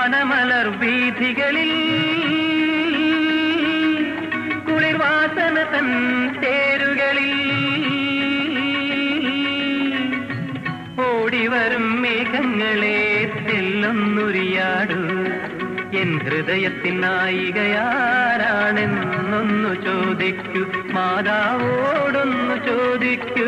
വാനമലർ വീഥികളിൽ കുളിർവാസന തൻ തേരുകളിൽ ഓടിവരും മേഘങ്ങളെ തെല്ലൊന്നുരിയാടു എൻ ഹൃദയത്തിൻ നായികയാരാണെന്നൊന്നു ചോദിക്കൂ മാതാവോടൊന്നു ചോദിക്കൂ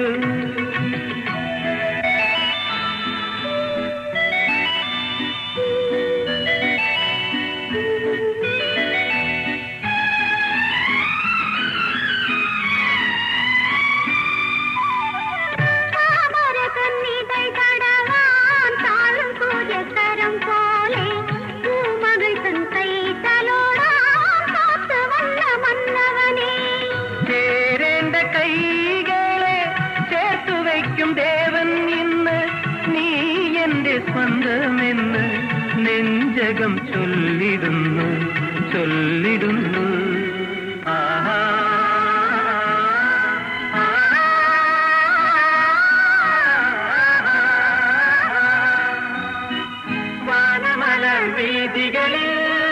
താമരകന്നികൾ തടവാൻ താഴും സൂര്യകരം പോലെ പൂമകൾ തൻ കൈ തലോടാൻ കാത്തു വന്ന മന്നവനേ ചേരേണ്ട കൈകളെ ചേർത്തു വയ്ക്കും ദേവൻ ഇന്ന് നീ എന്റെ സ്വന്തമെന്ന് നെഞ്ചകം ചൊല്ലിടുന്നു ചൊല്ലിടുന്നു ആഹാ വാനമലർ വീതികളിൽ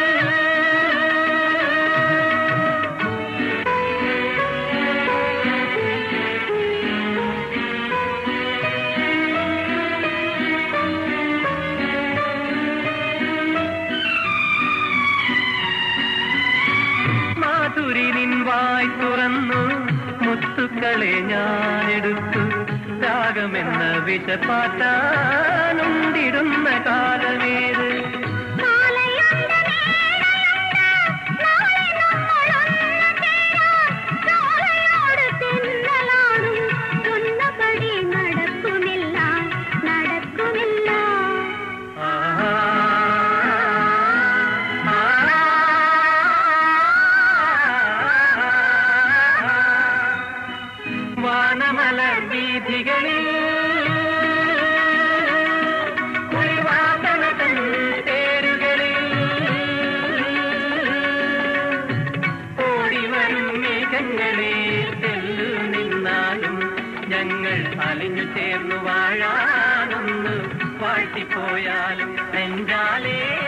മാധുരി നിൻ വായ് തുറന്നു മുത്തുക്കളെ ഞാനെടുത്തു രാഗമെന്ന വിഷപ്പാറ്റാനുണ്ടിടുന്ന കാലമേത് കാലയുണ്ട് മേടയുണ്ട് നാളെ നമ്മളൊന്നു ചേരാം ചോലയോട് തിന്നലാടും ചൊന്നപടി നടക്കുന്നില്ല നടക്കുന്നില്ല ആഹാ. വാനമലർ വീഥികളിൽ കുളിവാസന തൻ തേരുകളിൽ ഓടിവരും മേഘങ്ങളെ തെല്ലു നിന്നാലും ഞങ്ങൾ അലിഞ്ഞു ചേർന്നു വാഴാനൊന്ന് വാഴ്ത്തിപ്പോയാലും നെഞ്ചാലേ